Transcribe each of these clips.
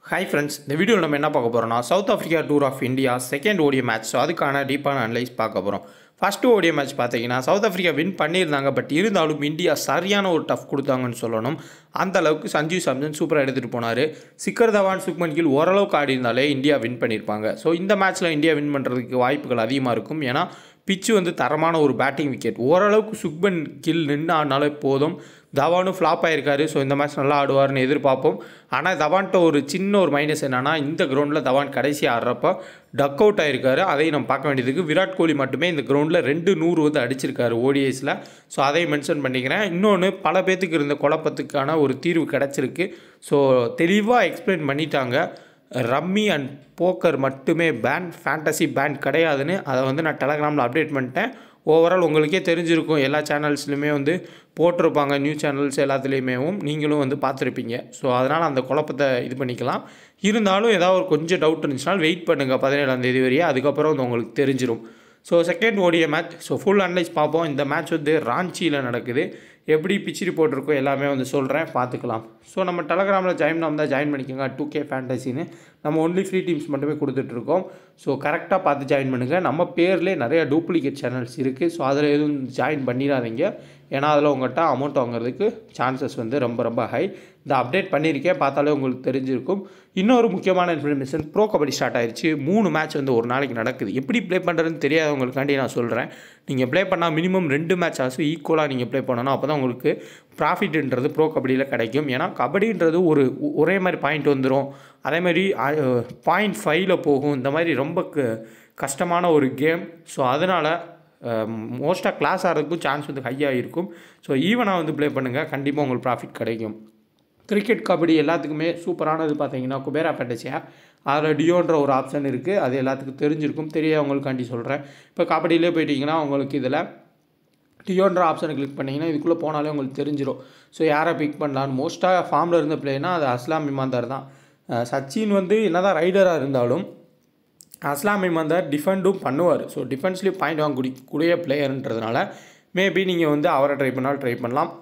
hi friends இந்த வீடியோவில் நம்ம என்ன பார்க்க போகிறோம்னா South Africa tour of India second ODI match so அதுக்கான டீப்பான அனலைஸ் பார்க்க போகிறோம் ஃபஸ்ட்டு ஓடிய மேட்ச் பார்த்தீங்கன்னா சவுத் ஆஃப்ரிக்கா வின் பண்ணியிருந்தாங்க பட் இருந்தாலும் இந்தியா சரியான ஒரு டஃப் கொடுத்தாங்கன்னு சொல்லணும் அந்த அளவுக்கு சஞ்சீவ் சாம்சன் சூப்பராக எடுத்துகிட்டு போனார் சிக்கர் தவான் சுக்மன் கில் ஓரளவுக்கு ஆடி இருந்தாலே இந்தியா வின் பண்ணியிருப்பாங்க ஸோ இந்த மேட்ச்சில் இந்தியா வின் பண்ணுறதுக்கு வாய்ப்புகள் அதிகமாக இருக்கும் ஏன்னா பிச்சு வந்து தரமான ஒரு பேட்டிங் விக்கெட் ஓரளவுக்கு சுக்மன் கில் நின்று ஆடினாலே போதும் தவானும் ஃப்ளாப் ஆயிருக்காரு ஸோ இந்த மேட்ச் நல்லா ஆடுவார்னு எதிர்பார்ப்போம் ஆனால் தவான்கிட்ட ஒரு சின்ன ஒரு மைனஸ் என்னன்னா இந்த கிரவுண்டில் தவான் கடைசி ஆடுறப்ப டக் அவுட் ஆயிருக்காரு அதையும் நம்ம பார்க்க வேண்டியதுக்கு விராட் கோலி மட்டுமே இந்த கிரவுண்டில் ரெண்டு நூறு வந்து அடிச்சிருக்காரு ஓடிஐஸில் ஸோ அதையும் மென்ஷன் பண்ணிக்கிறேன் இன்னொன்று பல பேத்துக்கு இருந்த குழப்பத்துக்கான ஒரு தீர்வு கிடச்சிருக்கு ஸோ தெளிவாக எக்ஸ்பிளைன் பண்ணிட்டாங்க ரம்மி அண்ட் போக்கர் மட்டுமே பேன் ஃபேண்டசி பேன் கிடையாதுன்னு அதை வந்து நான் டெலகிராமில் அப்டேட் பண்ணிட்டேன் ஓவரால் உங்களுக்கே தெரிஞ்சிருக்கும் எல்லா சேனல்ஸ்லையுமே வந்து போட்டிருப்பாங்க நியூஸ் சேனல்ஸ் எல்லாத்துலேயுமேவும் நீங்களும் வந்து பார்த்துருப்பீங்க ஸோ அதனால் அந்த குழப்பத்தை இது பண்ணிக்கலாம் இருந்தாலும் ஏதாவது ஒரு கொஞ்சம் டவுட் இருந்துச்சுனால் வெயிட் பண்ணுங்கள் பதினேழாம் தேதி வரையே அதுக்கப்புறம் வந்து உங்களுக்கு தெரிஞ்சிடும் so second ODI match so full analyse பார்ப்போம் இந்த மேட்ச் வந்து ராஞ்சியில் நடக்குது எப்படி பிச் ரிப்போர்ட் இருக்கோ எல்லாமே வந்து சொல்கிறேன் பார்த்துக்கலாம் ஸோ நம்ம டெலகிராமில் ஜாயின் தான் ஜாயின் பண்ணிக்கோங்க டூ கே ஃபேண்டசின்னு நம்ம ஒன்லி ஃப்ரீ டீம்ஸ் மட்டுமே கொடுத்துட்ருக்கோம் ஸோ கரெக்டாக பார்த்து ஜாயின் பண்ணுங்கள் நம்ம பேர்லேயே நிறைய டூப்ளிகேட் சேனல்ஸ் இருக்குது ஸோ அதில் எதுவும் ஜாயின் பண்ணிடாதீங்க ஏன்னா அதில் உங்கள்கிட்ட அமௌண்ட் வாங்குறதுக்கு சான்சஸ் வந்து ரொம்ப ரொம்ப ஹை இந்த அப்டேட் பண்ணியிருக்கேன் பார்த்தாலே உங்களுக்கு தெரிஞ்சிருக்கும் இன்னொரு முக்கியமான இன்ஃபர்மேஷன் ப்ரோ கபடி ஸ்டார்ட் ஆயிடுச்சு மூணு மேட்ச் வந்து ஒரு நாளைக்கு நடக்குது எப்படி ப்ளே பண்ணுறதுன்னு தெரியாதவங்களுக்காண்டி நான் சொல்கிறேன் நீங்கள் ப்ளே பண்ணால் மினிமம் ரெண்டு மேட்ச் ஆச்சும் ஈக்குவலாக நீங்கள் ப்ளே பண்ணணும் அப்போ தான் உங்களுக்கு ப்ராஃபிட்ன்றது ப்ரோ கபடியில் கிடைக்கும் ஏன்னா கபடின்றது ஒரு ஒரே மாதிரி பாயிண்ட் வந்துடும் அதே மாதிரி பாயிண்ட் ஃபைவ்ல போகும் இந்த மாதிரி ரொம்ப க- கஷ்டமான ஒரு கேம் ஸோ அதனால் மோஸ்ட்டாக கிளாஸ் ஆகிறதுக்கும் சான்ஸ் வந்து ஹையாக இருக்கும் ஸோ ஈவனாக வந்து ப்ளே பண்ணுங்கள் கண்டிப்பாக உங்களுக்கு ப்ராஃபிட் கிடைக்கும் கிரிக்கெட் கபடி எல்லாத்துக்குமே சூப்பரானது பார்த்தீங்கன்னா குபேரா ஃபேண்டசியா அதில் டியோன்ற ஒரு ஆப்ஷன் இருக்குது அது எல்லாத்துக்கும் தெரிஞ்சிருக்கும் தெரியாதவங்களுக்காண்டி சொல்கிறேன் இப்போ கபடியிலே போயிட்டீங்கன்னா உங்களுக்கு இதில் டியோன்ற ஆப்ஷனை கிளிக் பண்ணிங்கன்னா இதுக்குள்ளே போனாலே உங்களுக்கு தெரிஞ்சிடும் ஸோ யாரை பிக் பண்ணலான்னு மோஸ்ட்டாக ஃபார்மில் இருந்த பிளேனா அது அஸ்லாம் இமாந்தார் தான் அஹ் சச்சின் வந்து என்னதான் ரைடராக இருந்தாலும் அஸ்லாம் இமாந்தார் டிஃபெண்டும் பண்ணுவார் ஸோ டிஃபென்ஸ்லேயும் பாயிண்ட் வாங்கக்கூடிய கூடிய பிளேயர்ன்றதுனால மேபி நீங்கள் வந்து அவரை ட்ரை பண்ணாலும் ட்ரை பண்ணலாம்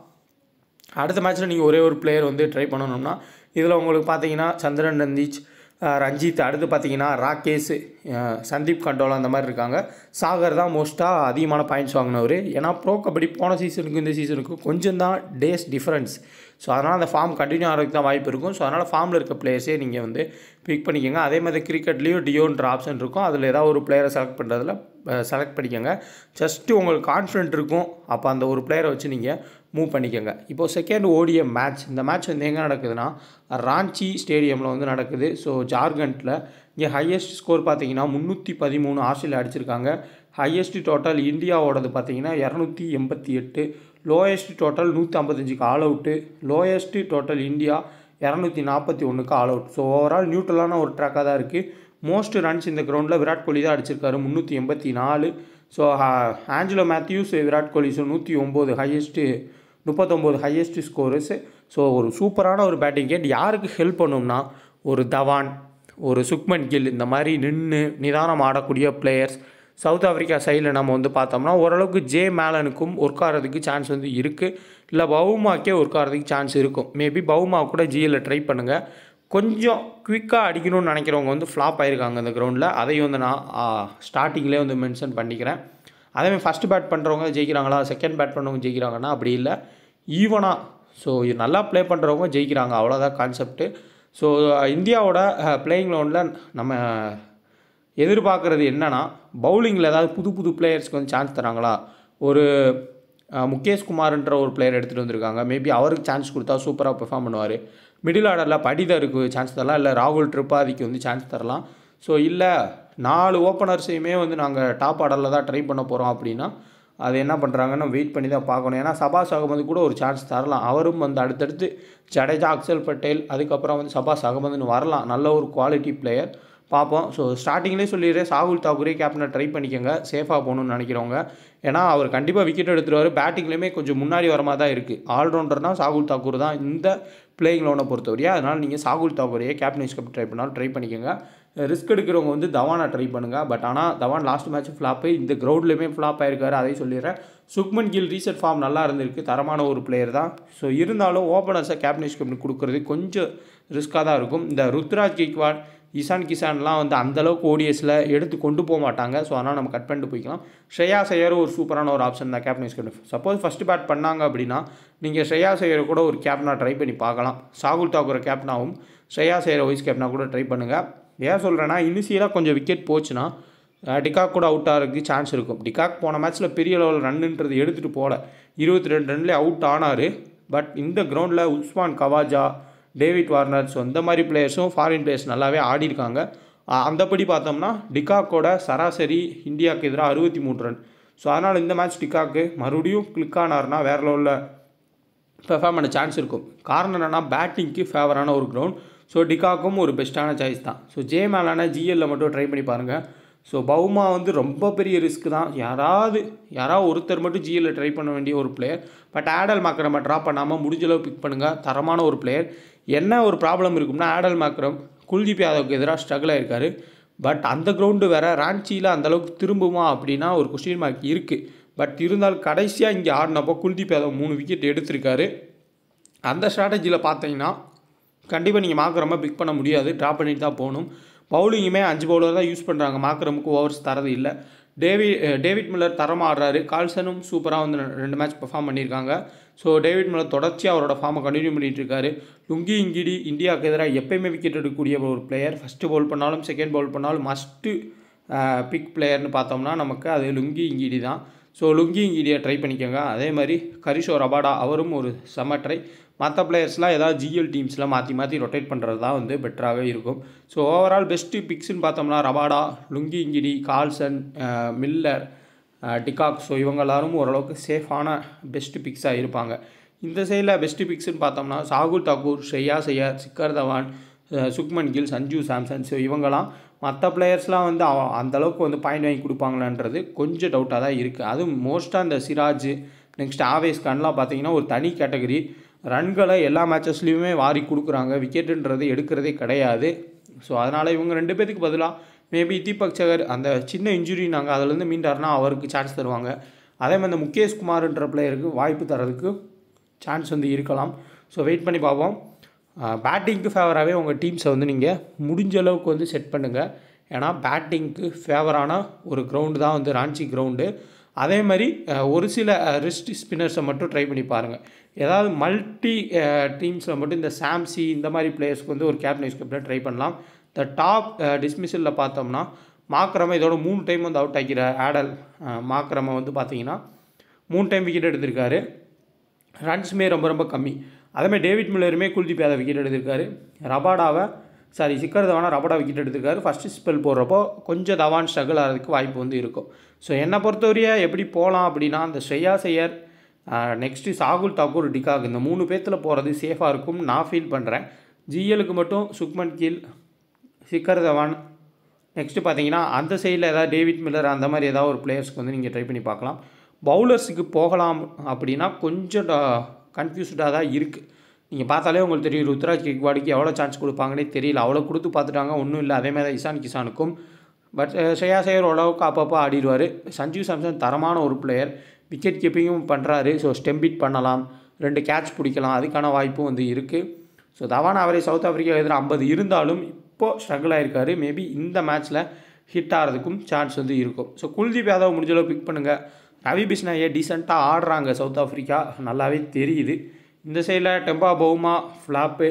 அடுத்த மேட்ச்சில் நீங்கள் ஒரே ஒரு பிளேயர் வந்து ட்ரை பண்ணணும்னா இதில் உங்களுக்கு பார்த்தீங்கன்னா சந்திரன் நந்தீச் அஹ் ரஞ்சித் அடுத்து பார்த்தீங்கன்னா ராகேஷ் அஹ் சந்தீப் கண்டோலா அந்த மாதிரி இருக்காங்க சாகர் தான் மோஸ்ட்டாக அதிகமான பாயிண்ட்ஸ் வாங்கினவர் ஏன்னா ப்ரோ கபடி போன சீசனுக்கும் இந்த சீசனுக்கும் கொஞ்சம் தான் டேஸ் டிஃப்ரென்ஸ் ஸோ அதனால் அந்த ஃபார்ம் கண்டினியூ ஆகிறதுக்கு தான் வாய்ப்பு இருக்கும் ஸோ அதனால் ஃபார்மில் இருக்க பிளேயர்ஸே நீங்கள் வந்து பிக் பண்ணிக்கோங்க அதே மாதிரி கிரிக்கெட்லேயும் டியோன்ற ஆப்ஷன் இருக்கும் அதில் ஏதாவது ஒரு பிளேயரை செலக்ட் பண்ணுறதுல செலக்ட் பண்ணிக்கோங்க ஜஸ்ட்டு உங்களுக்கு கான்ஃபிடென்ட் இருக்கும் அப்போ அந்த ஒரு பிளேயரை வச்சு நீங்கள் மூவ் பண்ணிக்கோங்க இப்போது செகண்ட் ஓடிய மேட்ச் இந்த மேட்ச் வந்து எங்கே நடக்குதுன்னா ராஞ்சி ஸ்டேடியமில் வந்து நடக்குது ஸோ ஜார்க்கண்டில் இங்கே ஹையஸ்ட் ஸ்கோர் பார்த்தீங்கன்னா முந்நூற்றி பதிமூணு ஆஸ்திரேலியா அடிச்சிருக்காங்க ஹையஸ்ட் டோட்டல் இந்தியாவோடது பார்த்தீங்கன்னா இரநூத்தி எண்பத்தி எட்டு லோயஸ்ட் டோட்டல் நூற்றி ஐம்பத்தஞ்சுக்கு all out lowest total India இரநூத்தி நாற்பத்தி ஒன்றுக்கு ஆல் அவுட் ஸோ ஓவரால் நியூட்ரலான ஒரு ட்ராக்காக தான் இருக்குது மோஸ்ட் ரன்ஸ் இந்த கிரவுண்டில் விராட் கோலி தான் அடிச்சிருக்காரு முந்நூற்றி எண்பத்தி நாலு so Angelo Mathews Virat Kohli so நூற்றி ஒம்பது ஹையஸ்ட்டு முப்பத்தொம்போது ஹையஸ்ட் ஸ்கோர்ஸு ஸோ ஒரு சூப்பரான ஒரு பேட்டிங் கேட் யாருக்கு ஹெல்ப் பண்ணும்னா ஒரு தவான் ஒரு சுக்மன் கில் இந்த மாதிரி நின்று நிதானம் ஆடக்கூடிய பிளேயர்ஸ் சவுத் ஆஃப்ரிக்கா சைடில் நம்ம வந்து பார்த்தோம்னா ஓரளவுக்கு ஜே மேலனுக்கும் ஒர்க் ஆகிறதுக்கு சான்ஸ் வந்து இருக்குது இல்லை பவுமாக்கே ஒர்க் ஆகிறதுக்கு சான்ஸ் இருக்கும் மேபி பவுமா கூட ஜிஎல்ல ட்ரை பண்ணுங்கள் கொஞ்சம் குவிக்காக அடிக்கணும்னு நினைக்கிறவங்க வந்து ஃப்ளாப் ஆயிருக்காங்க இந்த கிரவுண்டில் அதையும் வந்து நான் ஸ்டார்டிங்லேயே வந்து மென்ஷன் பண்ணிக்கிறேன் அதேமாதிரி ஃபஸ்ட்டு பேட் பண்ணுறவங்க ஜெயிக்கிறாங்களா செகண்ட் பேட் பண்ணுறவங்க ஜெயிக்கிறாங்கன்னா அப்படி இல்லை ஈவனாக ஸோ நல்லா ப்ளே பண்ணுறவங்க ஜெயிக்கிறாங்க அவ்வளோதான் கான்செப்ட்டு ஸோ இந்தியாவோட பிளேயிங் லோனில் நம்ம எதிர்பார்க்குறது என்னன்னா பவுலிங்கில் ஏதாவது புது புது பிளேயர்ஸ்க்கு வந்து சான்ஸ் தராங்களா ஒரு அஹ், முகேஷ் குமார்ன்ற ஒரு பிளேயர் எடுத்துகிட்டு வந்திருக்காங்க மேபி அவருக்கு சான்ஸ் கொடுத்தா சூப்பராக பெர்ஃபார்ம் பண்ணுவார் மிடில் ஆர்டரில் படிதருக்கு சான்ஸ் தரலாம் இல்லை ராகுல் திரிபாதிக்கு வந்து சான்ஸ் தரலாம் ஸோ இல்லை நாலு ஓப்பனர்ஸையுமே வந்து நாங்கள் டாப் ஆர்டரில் தான் ட்ரை பண்ண போகிறோம் அப்படின்னா அது என்ன பண்ணுறாங்கன்னு வெயிட் பண்ணி தான் பார்க்கணும் ஏன்னா சபாஸ் அகமது கூட ஒரு சான்ஸ் தரலாம் அவரும் வந்து அடுத்தடுத்து ஜடேஜா அக்சல் பட்டேல் அதுக்கப்புறம் வந்து சபாஸ் அகமதுன்னு வரலாம் நல்ல ஒரு குவாலிட்டி பிளேயர் பார்ப்போம் ஸோ ஸ்டார்டிங்லேயே சொல்லிடுறேன் சாகுல் தாக்கூரே கேப்டனை ட்ரை பண்ணிக்கோங்க சேஃபாக போகணும்னு நினைக்கிறவங்க ஏன்னா அவர் கண்டிப்பாக விக்கெட் எடுத்துருவார் பேட்டிங்லேயுமே கொஞ்சம் முன்னாடி வர மாதிரி தான் இருக்குது ஆல்ரவுண்டர்னா சாகுல் தாக்கூர் தான் இந்த பிளேயிங் லோனை பொறுத்தவரையா அதனால் நீங்கள் சாகுல் தாக்கூரையே கேப்டன் கப் ட்ரை பண்ணாலும் ட்ரை பண்ணிக்கோங்க ரிஸ்க் எடுக்கிறவங்க வந்து தவானை ட்ரை பண்ணுங்கள் பட் ஆனால் தவான் லாஸ்ட் மேட்ச் ஃப்ளாப்பு இந்த கிரவுண்ட்லேயுமே ஃப்ளாப் ஆயிருக்காரு அதையும் சொல்லிடுறேன் சுக்மன் கில் ரீசெட் ஃபார்ம் நல்லா இருந்திருக்கு தரமான ஒரு பிளேயர் தான் ஸோ இருந்தாலும் ஓப்பனர்ஸை கேப்டன்ஸ் கப்னு கொடுக்குறது கொஞ்சம் ரிஸ்க்காக தான் இருக்கும் இந்த ருத்ராஜ் கேக்வாட் இசான் கிசான்லாம் வந்து அந்தளவுக்கு ஓடிஎஸில் எடுத்து கொண்டு போக மாட்டாங்க ஸோ அதனால் நம்ம கட் பண்ணிட்டு போய்க்கலாம் ஸ்ரேயா சையரும் ஒரு சூப்பரான ஒரு ஆப்ஷன் தான் captain vice suppose first bat பண்ணாங்க அப்படின்னா நீங்கள் ஸ்ரேயா சையரை கூட ஒரு கேப்டனாக ட்ரை பண்ணி பார்க்கலாம் சாகுல் தாக்கூரை கேப்டனாகவும் ஸ்ரேயா சையரை வைஸ் கேப்டனாக கூட ட்ரை பண்ணுங்கள் ஏன் சொல்கிறேன்னா இனிஷியலாக கொஞ்சம் விக்கெட் போச்சுன்னா டிகாக் கூட அவுட் ஆகிறதுக்கு சான்ஸ் இருக்கும் டிகாக் போன மேட்ச்சில் பெரிய லெவல் ரன்னுன்றது எடுத்துகிட்டு போகல இருபத்தி ரெண்டு ரன்லேயே அவுட் ஆனார் பட் இந்த கிரவுண்டில் Usman Khawaja David Warner so இந்த மாதிரி பிளேயர்ஸும் ஃபாரின் பிளேயர்ஸ் நல்லாவே ஆடிருக்காங்க அந்தபடி பார்த்தோம்னா டிகாக்கோட சராசரி இந்தியாவுக்கு எதிராக அறுபத்தி மூணு ரன் ஸோ அதனால் இந்த மேட்ச் டிகாக்கு மறுபடியும் கிளிக் ஆனார்னா வேறு லெவலில் பெர்ஃபார்ம் பண்ண சான்ஸ் இருக்கும் காரணம் என்னென்னா பேட்டிங்க்கு ஃபேவரான ஒரு கிரவுண்ட் ஸோ டிகாக்கும் ஒரு பெஸ்ட்டான சாய்ஸ் தான் ஸோ ஜே மேலான ஜிஎல்ல மட்டும் ட்ரை பண்ணி பாருங்கள் ஸோ பவுமா வந்து ரொம்ப பெரிய ரிஸ்க் தான் யாராவது யாராவது ஒருத்தர் மட்டும் ஜிஎல்ல ட்ரை பண்ண வேண்டிய ஒரு பிளேயர் பட் ஆடல் மேக்கரை நம்ம ட்ராப் பண்ணாமல் முடிஞ்சளவு பிக் பண்ணுங்கள் தரமான ஒரு பிளேயர் என்ன ஒரு ப்ராப்ளம் இருக்கும்னா ஆடல் மேக்கரம் குல்தீப் யாதவுக்கு எதிராக ஸ்ட்ரகிள் ஆயிருக்காரு பட் அந்த கிரவுண்டு வேறு ராஞ்சியில் அந்தளவுக்கு திரும்புமா அப்படின்னா ஒரு கொஸ்டின் மார்க் இருக்குது பட் இருந்தாலும் கடைசியாக இங்கே ஆடினப்போ குல்தீப் யாதவ் மூணு விக்கெட் எடுத்திருக்காரு அந்த ஸ்ட்ராட்டஜியில் பார்த்தீங்கன்னா கண்டிப்பாக நீங்கள் மாக்கிரமை பிக் பண்ண முடியாது ட்ராப் பண்ணிட்டு தான் போகணும் பவுலிங்குமே அஞ்சு பவுலர் தான் யூஸ் பண்ணுறாங்க மாக்கிரமுக்கு ஓவர்ஸ் தரது இல்லை டேவி டேவிட் மில்லர் தரமாக ஆடுறாரு கால்சனும் சூப்பராக வந்து ரெண்டு மேட்ச் பெர்ஃபார்ம் பண்ணியிருக்காங்க ஸோ டேவிட் மில்லர் தொடர்ச்சியாக அவரோட ஃபார்மை கண்டினியூ பண்ணிகிட்டு இருக்காரு லுங்கி இங்கிடி இந்தியாவுக்கு எதிராக எப்பயுமே விக்கெட் எடுக்கக்கூடிய ஒரு பிளேயர் ஃபஸ்ட்டு பவுல் பண்ணாலும் செகண்ட் பவுல் பண்ணாலும் மஸ்ட்டு பிக் பிளேயர்னு பார்த்தோம்னா நமக்கு அது லுங்கி இங்கிடி தான் ஸோ லுங்கி இங்கிடியை ட்ரை பண்ணிக்கோங்க அதே மாதிரி கரிஷோ ரபாடா அவரும் ஒரு செம ட்ரை மற்ற பிளேயர்ஸ்லாம் ஏதாவது ஜிஎல் டீம்ஸில் மாற்றி மாற்றி ரொட்டேட் பண்ணுறது தான் வந்து பெட்டராகவே இருக்கும் ஸோ ஓவரால் பெஸ்ட்டு பிக்ஸ்னு பார்த்தோம்னா Rabada Lungi Ngidi Klaasen Miller de Kock so இவங்க எல்லாரும் ஓரளவுக்கு சேஃபான பெஸ்ட்டு பிக்ஸாக இருப்பாங்க இந்த சைடில் பெஸ்ட்டு பிக்ஸ்னு பார்த்தோம்னா சாகுல் தாக்கூர் ஷ்ரேயா சையர் சிக்கர் தவான் சுக்மன் கில் சஞ்சு சாம்சன் ஸோ இவங்கெல்லாம் மற்ற பிளேயர்ஸ்லாம் வந்து அவ- அந்த அளவுக்கு வந்து பாயிண்ட் வாங்கி கொடுப்பாங்களான்றது கொஞ்சம் டவுட்டாக தான் இருக்குது அதுவும் மோஸ்ட்டாக இந்த சிராஜ் நெக்ஸ்ட் ஆவேஸ் கான்லாம் பார்த்தீங்கன்னா ஒரு தனி கேட்டகரி ரன்களை எல்லா மேட்சஸ்லையுமே வாரி கொடுக்குறாங்க விக்கெட்டுன்றது எடுக்கிறதே கிடையாது ஸோ அதனால் இவங்க ரெண்டு பேத்துக்கு பதிலாக மேபி தீபக் சகர் அந்த சின்ன இன்ஜுரி நாங்கள் அதுலேருந்து மீண்டாருன்னா அவருக்கு சான்ஸ் தருவாங்க அதே மாதிரி இந்த முகேஷ் குமார்ன்ற பிளேயருக்கு வாய்ப்பு தரதுக்கு சான்ஸ் வந்து இருக்கலாம் ஸோ வெயிட் பண்ணி பார்ப்போம் பேட்டிங்க்கு ஃபேவராகவே உங்கள் டீம்ஸை வந்து நீங்கள் முடிஞ்ச அளவுக்கு வந்து செட் பண்ணுங்கள் ஏன்னா பேட்டிங்க்கு ஃபேவரான ஒரு கிரவுண்டு தான் வந்து ராஞ்சி கிரவுண்டு அதே மாதிரி அஹ், ஒரு சில ரிஸ்ட் ஸ்பின்னர்ஸை மட்டும் ட்ரை பண்ணி பாருங்கள் ஏதாவது மல்டி டீம்ஸில் மட்டும் இந்த சாம்சி இந்த மாதிரி பிளேயர்ஸ்க்கு வந்து ஒரு கேப்டன் வைஸ் கேப்டன் ட்ரை பண்ணலாம் இந்த டாப் டிஸ்மிஷலில் பார்த்தோம்னா மாக்ரம இதோட மூணு டைம் வந்து அவுட் ஆக்கிற ஆடல் அஹ், மாக்ரம வந்து பார்த்தீங்கன்னா மூணு டைம் விக்கெட் எடுத்திருக்காரு ரன்ஸுமே ரொம்ப ரொம்ப கம்மி அதேமாதிரி டேவிட் மில்லருமே குல்தீப் யாதவ் விக்கெட் எடுத்திருக்காரு ரபாடாவை சாரி சிக்கர் தவானா ரபாடா விக்கெட் எடுத்திருக்காரு ஃபஸ்ட்டு ஸ்பெல் போடுறப்போ கொஞ்சம் தவான் ஸ்ட்ரகிள் ஆகிறதுக்கு வாய்ப்பு வந்து இருக்கும் ஸோ என்னை பொறுத்தவரைய எப்படி போகலாம் அப்படின்னா அந்த ஸ்ரேயா செய்யர் நெக்ஸ்ட்டு சாகுல் தாக்கூர் டிகாக் இந்த மூணு பேர்த்தில் போகிறது சேஃபாக இருக்கும் நான் ஃபீல் பண்ணுறேன் ஜிஎலுக்கு மட்டும் சுக்மன் கீல் சிக்கர் தவான் நெக்ஸ்ட்டு பார்த்தீங்கன்னா அந்த சைடில் ஏதாவது டேவிட் மில்லர் அந்த மாதிரி ஏதாவது ஒரு பிளேயர்ஸ்க்கு வந்து நீங்கள் ட்ரை பண்ணி பார்க்கலாம் பவுலர்ஸுக்கு போகலாம் அப்படின்னா கொஞ்சம் கன்ஃபியூஸ்டாக தான் இருக்குது நீங்கள் பார்த்தாலே உங்களுக்கு தெரியும் ருத்ராஜ் கிக்வாடிக்கு எவ்வளோ சான்ஸ் கொடுப்பாங்கன்னே தெரியல அவ்வளோ கொடுத்து பார்த்துட்டாங்க ஒன்றும் இல்லை அதே மாதிரி தான் இசான் கிசானுக்கும் பட் ஸ்ரேயா சேயர் ஓரளவுக்கு அப்பப்போ ஆடிடுவார் சஞ்சீவ் சாம்சன் தரமான ஒரு பிளேயர் விக்கெட் கீப்பிங்கும் பண்ணுறாரு ஸோ ஸ்டெம்பிட் பண்ணலாம் ரெண்டு கேட்ச் பிடிக்கலாம் அதுக்கான வாய்ப்பும் வந்து இருக்குது ஸோ தவான் அவரே சவுத் ஆஃப்ரிக்கா எதிராக ஐம்பது இருந்தாலும் இப்போது ஸ்ட்ரகிள் ஆயிருக்காரு மேபி இந்த மேட்ச்சில் ஹிட் ஆகிறதுக்கும் சான்ஸ் வந்து இருக்கும் ஸோ குல்தீப் யாதவ் முடிஞ்சளவு பிக் பண்ணுங்கள் ரவி பிஷ்னாயே டீசெண்டாக ஆடுறாங்க சவுத் ஆஃப்ரிக்கா நல்லாவே தெரியுது இந்த சைடில் டெம்பா பவுமா ஃப்ளாப்பு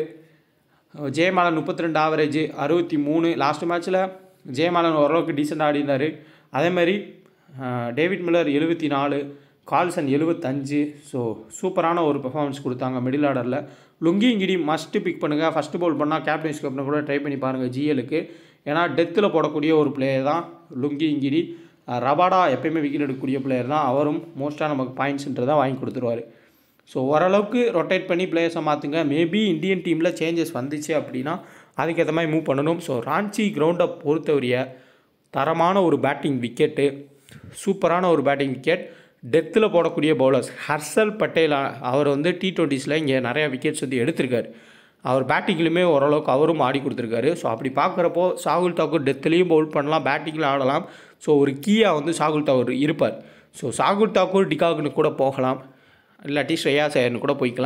ஜெயமாலன் முப்பத்தி ரெண்டு ஆவரேஜ் அறுபத்தி மூணு லாஸ்ட் மேட்ச்சில் ஜெயமாலன் ஓரளவுக்கு டீசெண்டாக ஆடினார் அதே மாதிரி அஹ், டேவிட் மில்லர் எழுபத்தி நாலு கால்சன் எழுபத்தஞ்சு ஸோ சூப்பரான ஒரு பெர்ஃபார்மன்ஸ் கொடுத்தாங்க மிடில் ஆர்டரில் லுங்கி இங்கிடி மஸ்ட்டு பிக் பண்ணுங்கள் ஃபஸ்ட்டு பவுல் பண்ணால் கேப்டன்ஸ் கேப்டன் கூட ட்ரை பண்ணி பாருங்கள் ஜிஎலுக்கு ஏன்னா டெத்தில் போடக்கூடிய ஒரு பிளேயர் தான் லுங்கி இங்கிடி அஹ், ரபாடா எப்பயுமே விக்கெட் எடுக்கக்கூடிய பிளேயர் தான் அவரும் மோஸ்ட்டாக நமக்கு பாயிண்ட்ஸ்ன்றதை வாங்கி கொடுத்துருவாரு ஸோ ஓரளவுக்கு ரொட்டேட் பண்ணி பிளேயர்ஸை மாற்றுங்க மேபி இந்தியன் டீமில் சேஞ்சஸ் வந்துச்சு அப்படின்னா அதுக்கேற்ற மாதிரி மூவ் பண்ணணும் ஸோ ராஞ்சி கிரவுண்டை பொறுத்தவரைய தரமான ஒரு பேட்டிங் விக்கெட்டு சூப்பரான ஒரு பேட்டிங் விக்கெட் டெத்தில் போடக்கூடிய பவுலர்ஸ் ஹர்ஷல் பட்டேல் அ- அவர் வந்து டி டுவெண்ட்டிஸில் இங்கே நிறையா விக்கெட்ஸ் வந்து எடுத்திருக்காரு அவர் பேட்டிங்லையுமே ஓரளவுக்கு அவரும் ஆடி கொடுத்துருக்காரு ஸோ அப்படி பார்க்குறப்போ சாகுல் தாக்கூர் டெத்துலேயும் பவுல் பண்ணலாம் பேட்டிங்கில் ஆடலாம் ஸோ ஒரு கீயாக வந்து சாகுல் தாக்கூர் இருப்பார் ஸோ சாகுல் தாக்கூர் டிகாக்னு கூட போகலாம் இல்லாட்டி ஸ்ரேயா சேயர்னு கூட போய்க்கலாம்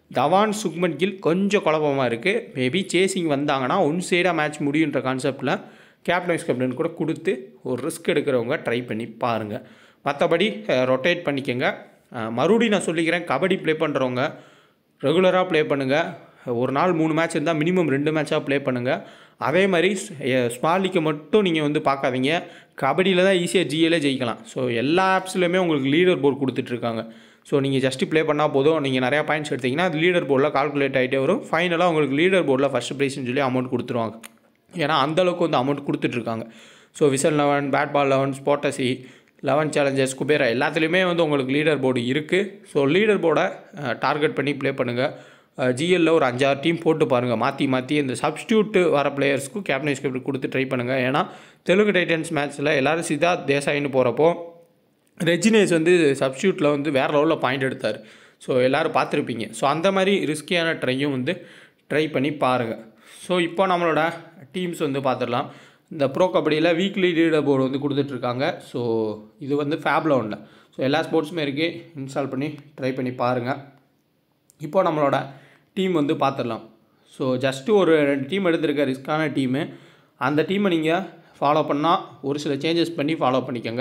தவான் சுக்மன் கில் கொஞ்சம் குழப்பமாக இருக்குது மேபி சேசிங் வந்தாங்கன்னா ஒன் சைடாக மேட்ச் முடியுன்ற கான்செப்டில் கேப்டன் வைஸ் கேப்டன் கூட கொடுத்து ஒரு ரிஸ்க் எடுக்கிறவங்க ட்ரை பண்ணி பாருங்கள் மற்றபடி ரொட்டேட் பண்ணிக்கோங்க அஹ், மறுபடியும் நான் சொல்லிக்கிறேன் கபடி ப்ளே பண்ணுறவங்க ரெகுலராக ப்ளே பண்ணுங்கள் ஒரு நாள் மூணு மேட்ச் இருந்தால் மினிமம் ரெண்டு மேட்சாக ப்ளே பண்ணுங்கள் அதே மாதிரி ஸ்மால் லீக்கை மட்டும் நீங்கள் வந்து பார்க்காதீங்க கபடியில் தான் ஈஸியாக ஜிஎலே ஜெயிக்கலாம் ஸோ எல்லா ஆப்ஸ்லையுமே உங்களுக்கு லீடர் போர்டு கொடுத்துட்ருக்காங்க ஸோ நீங்கள் ஜஸ்ட்டு ப்ளே பண்ணால் போதும் நீங்கள் நிறையா பாயிண்ட்ஸ் எடுத்தீங்கன்னா அது லீடர் போர்டில் கால்குலேட் ஆகிட்டே வரும் ஃபைனலாக உங்களுக்கு லீடர் போர்டில் ஃபஸ்ட் ப்ரைஸ்னு சொல்லி அமௌண்ட் கொடுத்துருவாங்க ஏன்னா அந்தளவுக்கு வந்து அமௌண்ட் கொடுத்துட்ருக்காங்க ஸோ விசல் லெவன் பேட் பால் லெவன் ஸ்போட்டசி லெவன் சேலஞ்சர்ஸ் குபேரா எல்லாத்துலேயுமே வந்து உங்களுக்கு லீடர் போர்டு இருக்குது ஸோ லீடர் போர்டை டார்கெட் பண்ணி ப்ளே பண்ணுங்கள் ஜிஎல்ல ஒரு அஞ்சாறு டீம் போட்டு பாருங்கள் மாற்றி மாற்றி இந்த சப்ஸ்டியூட் வர பிளேயர்ஸ்க்கும் கேப்டன் வைஸ் கேப்டன் கொடுத்து ட்ரை பண்ணுங்கள் ஏன்னா தெலுங்கு டைட்டன்ஸ் மேட்ச்சில் எல்லாரும் சித்தார்த் தேசாயின்னு போகிறப்போ ரெஜினேஸ் வந்து சப்ஸ்டியூட்டில் வந்து வேறு லெவலில் பாயிண்ட் எடுத்தார் ஸோ எல்லோரும் பார்த்துருப்பீங்க ஸோ அந்த மாதிரி ரிஸ்கியான ட்ரையும் வந்து ட்ரை பண்ணி பாருங்கள் ஸோ இப்போ நம்மளோட டீம்ஸ் வந்து பார்த்துடலாம் இந்த ப்ரோ கபடியில் வீக்லி லீடர் போர்டு வந்து கொடுத்துட்ருக்காங்க ஸோ இது வந்து ஃபேப்ல ஒன்றில் ஸோ எல்லா ஸ்போர்ட்ஸுமே இருக்குது இன்ஸ்டால் பண்ணி ட்ரை பண்ணி பாருங்கள் இப்போ நம்மளோட டீம் வந்து பார்த்துடலாம் ஸோ ஜஸ்ட்டு ஒரு ரெண்டு டீம் எடுத்திருக்க ரிஸ்க்கான டீமு அந்த டீமை நீங்கள் ஃபாலோ பண்ணால் ஒரு சில சேஞ்சஸ் பண்ணி ஃபாலோ பண்ணிக்கோங்க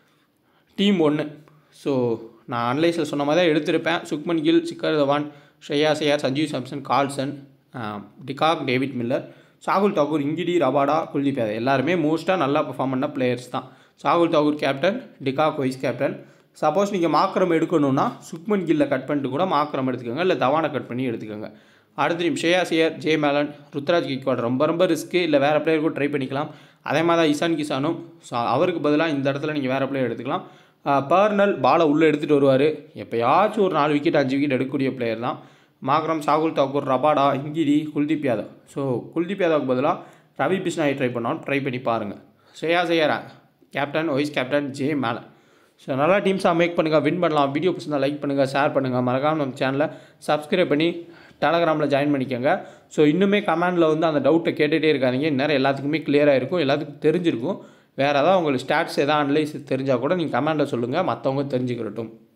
டீம் ஒன்று ஸோ நான் அனலைஸில் சொன்ன மாதிரி தான் எடுத்திருப்பேன் Shubman Gill Shikhar Dhawan Shreyas Iyer Sanjeev Samson Klaasen de Kock David Miller Shardul Thakur Ngidi Rabada Kuldeep Yadav எல்லாருமே மோஸ்ட்டாக நல்லா பெர்ஃபார்ம் பண்ண பிளேயர்ஸ் தான் Shardul Thakur captain de Kock vice captain suppose நீங்கள் மாக்கரம் எடுக்கணும்னா சுக்மன் கில்ல கட் பண்ணிட்டு கூட மாக்கரம் எடுத்துக்கோங்க இல்லை தவானை கட் பண்ணி எடுத்துக்கோங்க அடுத்த டீம் ஷேயா சியர் ஜே மேலன் ருத்ராஜ் கிக்வாட் ரொம்ப ரொம்ப ரிஸ்க்கு இல்லை வேறு பிளேயர் கூட ட்ரை பண்ணிக்கலாம் அதே மாதிரி தான் இசான் கிசானும் ஸோ அவருக்கு பதிலாக இந்த இடத்துல நீங்கள் வேறு பிளேயர் எடுத்துக்கலாம் பர்னல் பாலை உள்ளே எடுத்துகிட்டு வருவார் எப்போயாச்சும் ஒரு நாலு விக்கெட் அஞ்சு விக்கெட் எடுக்கக்கூடிய பிளேயர் தான் மாக்ரம் சாகுல் தாக்கூர் ரபாடா இங்கிரி குல்தீப் யாதவ் ஸோ குல்தீப் யாதவுக்கு பதிலாக ரவி பிஷ்னாயை ட்ரை பண்ணாலும் ட்ரை பண்ணி பாருங்கள் ஸ்ரேயா செய்யரா captain vice captain J Malan so நல்லா டீம்ஸாக மேக் பண்ணுங்கள் வின் பண்ணலாம் வீடியோ பிடிச்சிருந்தா லைக் பண்ணுங்கள் ஷேர் பண்ணுங்கள் மறக்காம நம்ம சேனலை சப்ஸ்கிரைப் பண்ணி டெலகிராமில் ஜாயின் பண்ணிக்கோங்க ஸோ இன்னுமே கமெண்டில் வந்து அந்த டவுட்டை கேட்டுகிட்டே இருக்காதீங்க நேரம் எல்லாத்துக்குமே கிளியராக இருக்கும் எல்லாத்துக்கும் தெரிஞ்சிருக்கும் வேறு ஏதாவது உங்களுக்கு ஸ்டாட்ஸ் எதாவது அனலைஸ் தெரிஞ்சால் கூட நீங்கள் கமெண்டில் சொல்லுங்கள் மற்றவங்க தெரிஞ்சுக்கிறட்டும்